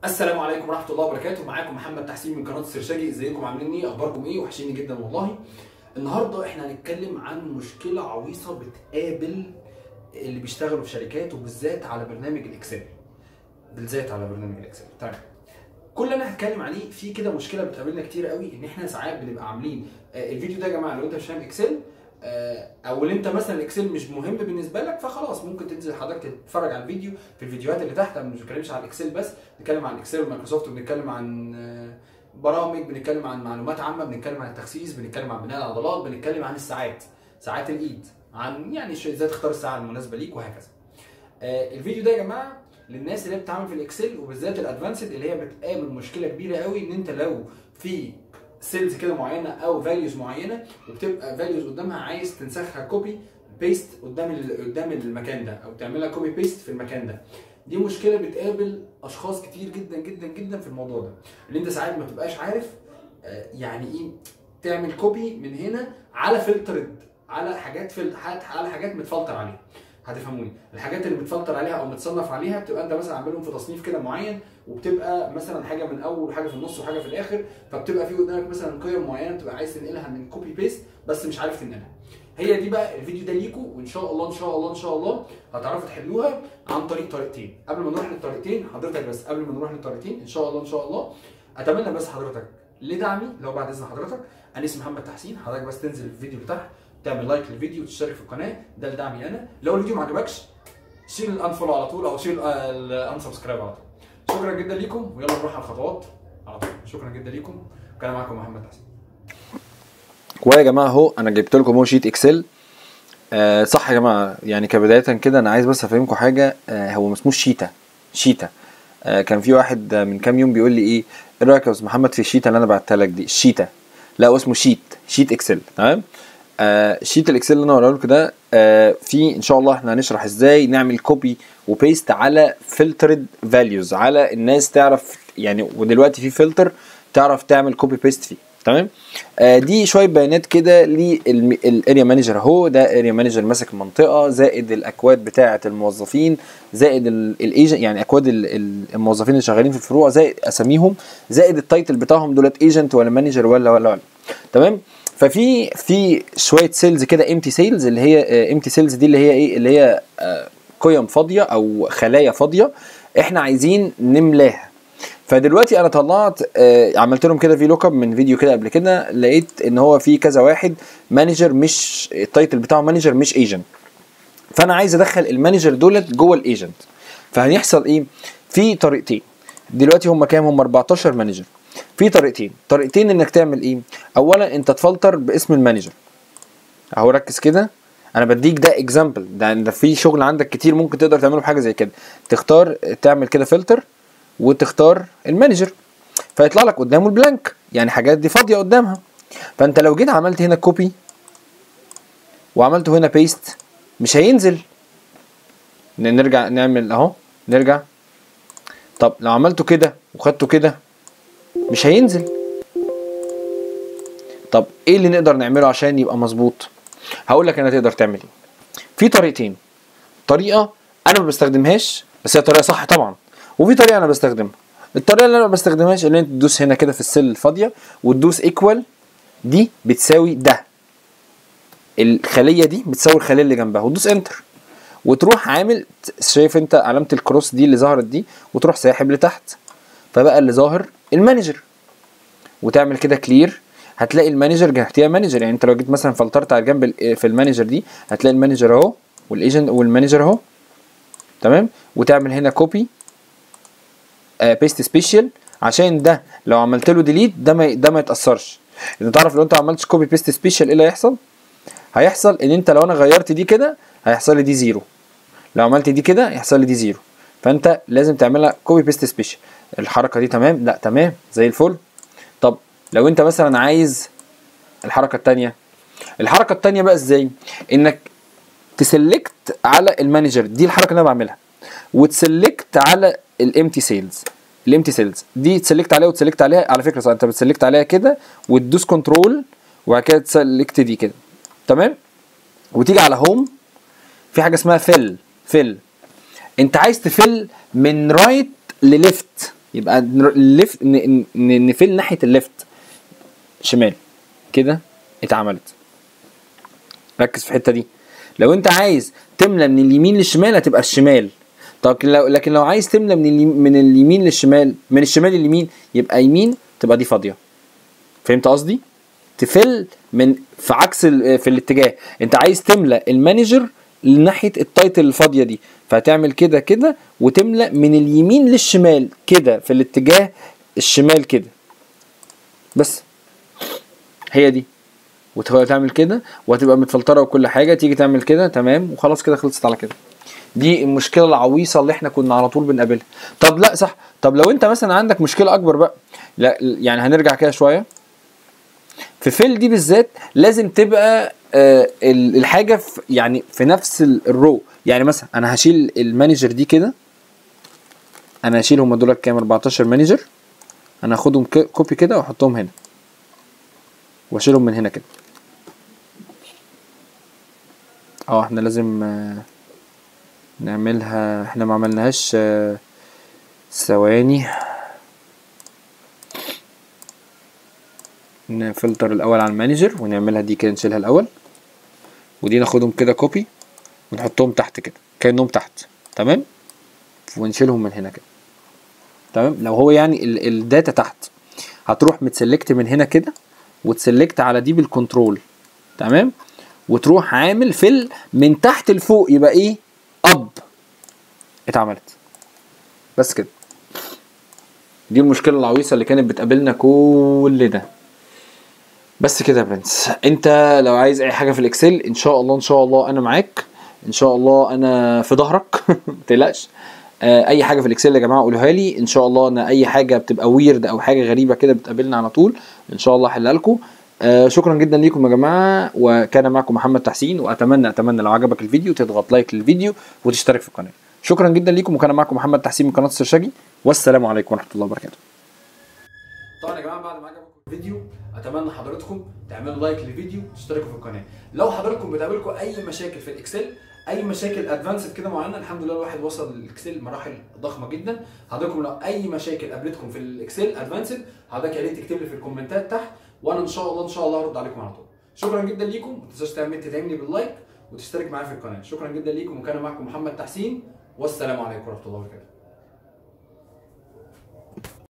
السلام عليكم ورحمه الله وبركاته معاكم محمد تحسين من قناه السرشاجي ازيكم عاملين ايه اخباركم ايه وحشيني جدا والله النهارده احنا هنتكلم عن مشكله عويصه بتقابل اللي بيشتغلوا في شركات وبالذات على برنامج الاكسل بالذات على برنامج الاكسل تمام كل اللي انا هتكلم عليه في كده مشكله بتقابلنا كتير قوي ان احنا ساعات بنبقى عاملين آه، الفيديو ده يا جماعه لو انت مش فاهم اكسل آه، او اللي انت مثلا الاكسل مش مهم بالنسبه لك فخلاص ممكن تنزل حضرتك تتفرج على الفيديو في الفيديوهات اللي تحت انا مش بتكلمش على الاكسل بس بنتكلم عن الاكسل ومايكروسوفت وبنتكلم عن آه، برامج بنتكلم عن معلومات عامه بنتكلم عن التخسيس بنتكلم عن بناء العضلات بنتكلم عن الساعات ساعات الايد عن يعني شو- ازاي تختار الساعه المناسبه ليك وهكذا آه، الفيديو ده يا جماعه للناس اللي هي بتتعامل في الاكسل وبالذات الادفانسد اللي هي بتقابل مشكله كبيره قوي ان انت لو في سيلز كده معينه او فاليوز معينه وبتبقى فاليوز قدامها عايز تنسخها كوبي بيست قدام ال- قدام المكان ده او تعملها كوبي بيست في المكان ده دي مشكله بتقابل اشخاص كتير جدا جدا جدا في الموضوع ده اللي انت ساعات ما تبقاش عارف آه، يعني ايه تعمل كوبي من هنا على فلترد على حاجات فل... على حاجات متفلتر عليها هتفهموني الحاجات اللي متفلتر عليها او متصنف عليها بتبقى انت مثلا عاملهم في تصنيف كده معين وبتبقى مثلا حاجه من اول وحاجه في النص وحاجه في الاخر فبتبقى في قدامك مثلا قيم معينه بتبقى عايز تنقلها من كوبي بيست بس مش عارف تنقلها هي دي بقى الفيديو ده ليكوا وان شاء الله ان شاء الله ان شاء الله هتعرفوا تحلوها عن طريق طريقتين قبل ما نروح للطريقتين حضرتك بس قبل ما نروح للطريقتين ان شاء الله ان شاء الله اتمنى بس حضرتك لدعمي لو بعد اذن حضرتك انا اسمي محمد تحسين حضرتك بس تنزل الفيديو اللي تحت تعمل لايك للفيديو وتشترك في القناه ده لدعمي انا لو الفيديو ما عجبكش شيل الانفولو على طول او شيل الانسبسكرايب على طول شكرا جدا ليكم ويلا نروح على الخطوات على طول شكرا جدا ليكم وكان معاكم محمد تحسين ويا جماعه اهو انا جبت لكم اهو شيت اكسل آه صح يا جماعه يعني كبدايه كده انا عايز بس افهمكم حاجه آه هو ما اسموش شيتا شيتا آه كان في واحد آه، من كام يوم بيقول لي ايه ايه رايك يا استاذ محمد في الشيتا اللي انا بعتها لك دي الشيتا لا هو اسمه شيت شيت اكسل تمام آه شيت الاكسل اللي انا هوريه لكم ده آه في ان شاء الله احنا هنشرح ازاي نعمل كوبي وبيست على فلترد فاليوز على الناس تعرف يعني ودلوقتي في فلتر تعرف تعمل كوبي بيست فيه تمام آه دي شويه بيانات كده للاريا مانجر اهو ده اريا مانجر ماسك المنطقه زائد الاكواد بتاعه الموظفين زائد الايجنت يعني اكواد ال- ال- الموظفين اللي شغالين في الفروع زائد اساميهم زائد التايتل بتاعهم دولت ايجنت ولا مانجر ولا ولا ولا تمام ففي في شويه سيلز كده امتي سيلز اللي هي امتي سيلز دي اللي هي ايه اللي هي آه، قيم فاضيه او خلايا فاضيه احنا عايزين نملاها فدلوقتي انا طلعت آه، عملت لهم كده في لوك اب من فيديو كده قبل كده لقيت ان هو في كذا واحد مانجر مش التايتل بتاعه مانجر مش ايجنت فانا عايز ادخل المانجر دولت جوه الايجنت فهيحصل ايه في طريقتين دلوقتي هم كام هم 14 مانجر في طريقتين طريقتين انك تعمل ايه اولا انت تفلتر باسم المانجر اهو ركز كده انا بديك ده اكزامبل ده ده في شغل عندك كتير ممكن تقدر تعمله بحاجه زي كده تختار تعمل كده فلتر وتختار المانجر فيطلع لك قدامه البلانك يعني حاجات دي فاضيه قدامها فانت لو جيت عملت هنا كوبي وعملته هنا بيست مش هينزل ن- نرجع نعمل اهو نرجع طب لو عملته كده وخدته كده مش هينزل طب ايه اللي نقدر نعمله عشان يبقى مظبوط هقول لك انا تقدر تعمل ايه في طريقتين طريقه انا ما بستخدمهاش بس هي طريقه صح طبعا وفي طريقه انا بستخدمها الطريقه اللي انا ما بستخدمهاش اللي انت تدوس هنا كده في السيل الفاضيه وتدوس ايكوال دي بتساوي ده الخليه دي بتساوي الخليه اللي جنبها وتدوس انتر وتروح عامل شايف انت علامه الكروس دي اللي ظهرت دي وتروح ساحب لتحت فبقى اللي ظاهر المانجر وتعمل كده كلير هتلاقي المانجر جهتيها مانجر يعني انت لو جيت مثلا فلترت على جنب ال- في المانجر دي هتلاقي المانجر اهو والايجنت والمانجر اهو تمام وتعمل هنا كوبي بيست سبيشال عشان ده لو عملت له ديليت ده ما ده ما يتاثرش انت تعرف لو انت عملتش كوبي بيست سبيشال ايه اللي هيحصل هيحصل ان انت لو انا غيرت دي كده هيحصل لي دي زيرو لو عملت دي كده يحصل لي دي زيرو فانت لازم تعملها كوبي بيست سبيشال الحركه دي تمام لا تمام زي الفل طب لو انت مثلا عايز الحركه التانية الحركه التانية بقى ازاي انك تسلكت على المانجر دي الحركه اللي انا بعملها وتسلكت على الامتي سيلز الامتي سيلز دي تسلكت عليها وتسلكت عليها على فكره صح انت بتسلكت عليها كده وتدوس كنترول وبعد كده تسلكت دي كده تمام وتيجي على هوم في حاجه اسمها فيل فيل انت عايز تفل من رايت لليفت يبقى الليفت نفل ناحيه الليفت شمال كده اتعملت ركز في الحته دي لو انت عايز تملى من اليمين للشمال هتبقى الشمال طب لو لكن لو عايز تملى من اليمين من اليمين للشمال من الشمال لليمين يبقى يمين تبقى دي فاضيه فهمت قصدي تفل من في عكس ال- في الاتجاه انت عايز تملى المانجر لناحيه التايتل الفاضيه دي فهتعمل كده كده وتملى من اليمين للشمال كده في الاتجاه الشمال كده بس هي دي وتعمل كده وهتبقى متفلتره وكل حاجه تيجي تعمل كده تمام وخلاص كده خلصت على كده دي المشكله العويصه اللي احنا كنا على طول بنقابلها طب لا صح طب لو انت مثلا عندك مشكله اكبر بقى لا يعني هنرجع كده شويه في فيل دي بالذات لازم تبقى آه ال- الحاجه في يعني في نفس ال- الرو يعني مثلا انا هشيل المانجر دي كده انا هشيل هم دول كام 14 مانجر انا هاخدهم ك- كوبي كده واحطهم هنا واشيلهم من هنا كده اه احنا لازم آه، نعملها احنا ما عملناهاش آه، ثواني نفلتر الاول على المانجر ونعملها دي كده نشيلها الاول ودي ناخدهم كده كوبي ونحطهم تحت كده كانهم تحت تمام ونشيلهم من هنا كده تمام لو هو يعني ال- الداتا تحت هتروح متسلكت من هنا كده وتسلكت على دي بالكنترول تمام وتروح عامل فيل من تحت لفوق يبقى ايه اب اتعملت بس كده دي المشكله العويصه اللي كانت بتقابلنا كل ده بس كده يا برنس انت لو عايز اي حاجه في الاكسل ان شاء الله ان شاء الله انا معاك ان شاء الله انا في ظهرك ما تقلقش آه، اي حاجه في الاكسل يا جماعه قولوها لي ان شاء الله انا اي حاجه بتبقى ويرد او حاجه غريبه كده بتقابلنا على طول ان شاء الله احلها لكم آه شكرا جدا ليكم يا جماعه وكان معكم محمد تحسين واتمنى اتمنى لو عجبك الفيديو تضغط لايك للفيديو وتشترك في القناه شكرا جدا ليكم وكان معكم محمد تحسين من قناه السرشاجي والسلام عليكم ورحمه الله وبركاته طبعا يا جماعه بعد ما عجبكم الفيديو اتمنى حضراتكم تعملوا لايك للفيديو وتشتركوا في القناه لو حضراتكم بتقابلكم اي مشاكل في الاكسل اي مشاكل ادفانسد كده معينه الحمد لله الواحد وصل للاكسل مراحل ضخمه جدا حضراتكم لو اي مشاكل قابلتكم في الاكسل ادفانسد حضرتك يا ريت تكتب لي في الكومنتات تحت وانا ان شاء الله ان شاء الله هرد عليكم على طول شكرا جدا ليكم ما تنساش تعمل تدعمني باللايك وتشترك معايا في القناه شكرا جدا ليكم وكان معكم محمد تحسين والسلام عليكم ورحمه الله وبركاته